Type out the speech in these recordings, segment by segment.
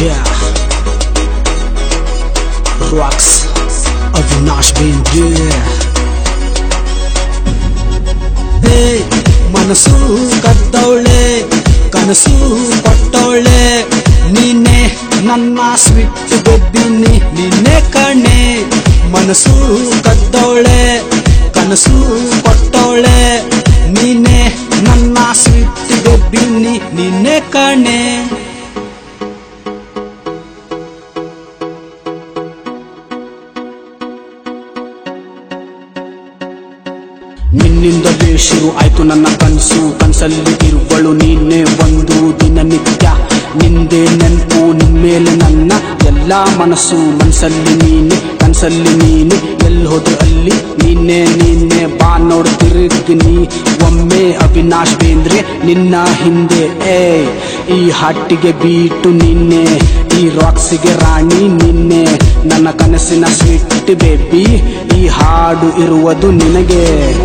Yeah. Rocks Avinash ಬಿಂದು ಹೇ ಮನಸ್ಸು ಕದ್ದವಳೆ ಕನಸು ಕೊಟ್ಟವಳೆ ನೀನೆ ನನ್ನ ಸ್ವಿಟ್ ಬೆಬ್ಬಿನಿ ನಿನ್ನೆ ಕಣೆ ಮನಸ್ಸು ಕದ್ದವಳೆ ಕನಸು ಕೊಟ್ಟವಳೆ ನೀನೆ ನನ್ನ ಸ್ವಿಟ್ ಬೆಬ್ಬಿನಿ ನಿನ್ನೆ ಕಣೆ ನಿನ್ನಿಂದಲೇ ಶುರು ಆಯ್ತು ನನ್ನ ಕನಸು ಕನಸಲ್ಲಿ ಇರುವಳು ನೀನೇ ಒಂದು ದಿನನಿತ್ಯ ನಿಂದೆ ನೆನಪು ನಿನ್ಮೇಲೆ ನನ್ನ ಎಲ್ಲ ಮನಸ್ಸು ಮನಸ್ಸಲ್ಲಿ ನೀನೆ ಕನಸಲ್ಲಿ ನೀನೆ ಎಲ್ಲಿ ಹೋದ್ರು ಅಲ್ಲಿ ನೀನೆ ನೀನೆ ಬಾ ನೋಡು ತಿರುಗ್ನಿ ಒಮ್ಮೆ ಅವಿನಾಶ್ ಬೇಂದ್ರೆ ನಿನ್ನ ಹಿಂದೆ ಏ ಈ ಹಾಟಿಗೆ ಬೀಟು ನಿನ್ನೆ ಈ ರಾಕ್ಸಿಗೆ ರಾಣಿ ನಿನ್ನೆ ನನ್ನ ಕನಸಿನ ಸ್ವೀಟ್ ಬೇಬಿ ಈ ಹಾಡು ಇರುವುದು ನಿನಗೆ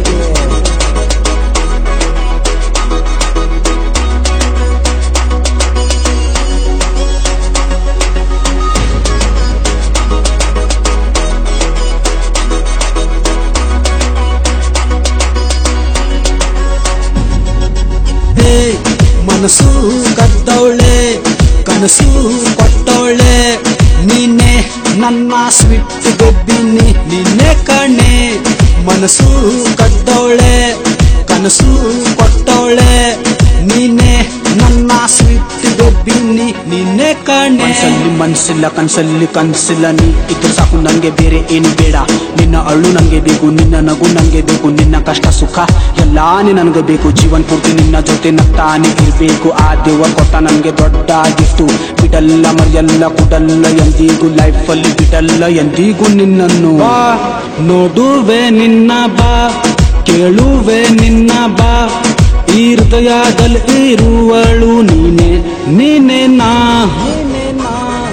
ಹೇ ಮನಸ್ಸು ಕದ್ದವಳೆ ಕನಸು ಕೊಟ್ಟವಳೆ ನೀನೆ ನನ್ನ ಸ್ವಿಟ್ ಗೊಬ್ಬಿನಿ ನಿನ್ನೆ ಕಣೆ ಮನಸ್ಸು ಕದ್ದವಳೆ ಕನಸು ಕೊಟ್ಟವಳೆ ನೀನೆ ನನ್ನ ಸ್ವಿಟ್ ಗೊಬ್ಬಿನಿ ನಿನ್ನೆ ಕಣೆ ಮನಸ್ಸಲ್ಲಿ ಮನಸ್ಸಿಲ್ಲ ಕನಸಲ್ಲಿ ಕನಸಿಲ್ಲ ನೀ ಇದ್ರೆ ಸಾಕು ನಂಗೆ ಬೇರೆ ಏನು ಬೇಡ ನಿನ್ನ ಅಳು ನಂಗೆ ಬೇಕು ನಿನ್ನ ನಗು ನಂಗೆ ಬೇಕು ನಿನ್ನ ಕಷ್ಟ ಸುಖ ಎಲ್ಲಾನೇ ನನಗೆ ಬೇಕು ಜೀವನ್ ಪೂರ್ತಿ ನಿನ್ನ ಜೊತೆ ನಗ್ತಾನೆ ಇರ್ಬೇಕು ಆ ದೇವ ಕೊಟ್ಟ ನನಗೆ ದೊಡ್ಡ ಗಿಫ್ಟು ಬಿಡಲ್ಲ ಮರೆಯಲ್ಲ ಕುಡಲ್ಲ ಎಂದಿಗೂ ಲೈಫಲ್ಲಿ ಬಿಡಲ್ಲ ಎಂದಿಗೂ ನಿನ್ನನ್ನು ಬಾ ನೋಡುವೆ ನಿನ್ನ ಬಾ ಕೇಳುವೆ ನಿನ್ನ ಬಾ ಈ ಹೃದಯದಲ್ಲಿ ಇರುವಳು ನೀನೆ ನೀನೆ ನಾ ನೀನೆ ನಾ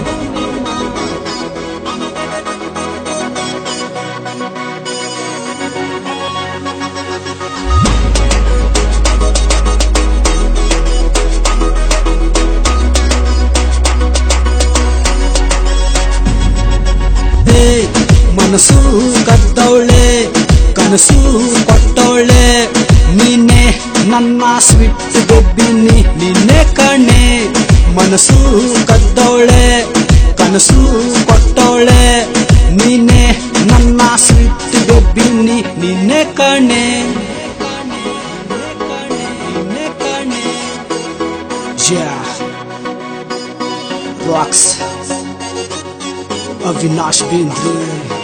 ಹೇ ಮನಸ್ಸು ಕದ್ದವಳೆ ಕನಸು ಕೊಟ್ಟವಳೆ ನೀನೆ ನನ್ನ ಸ್ವಿಟ್ ಗೊಬ್ಬಿನಿ ನಿನ್ನೆ ಕಣೆ ಮನಸ್ಸು ಕದ್ದವಳೆ ಕನಸು ಕೊಟ್ಟವಳೆ ನೀನೆ ನನ್ನ ಸ್ವಿಟ್ ಗೊಬ್ಬಿನಿ ನಿನ್ನೆ ಕಣೆ ನಿನ್ನೆ ಕಣೆ Yeah. Rocks. Avinash Bindru.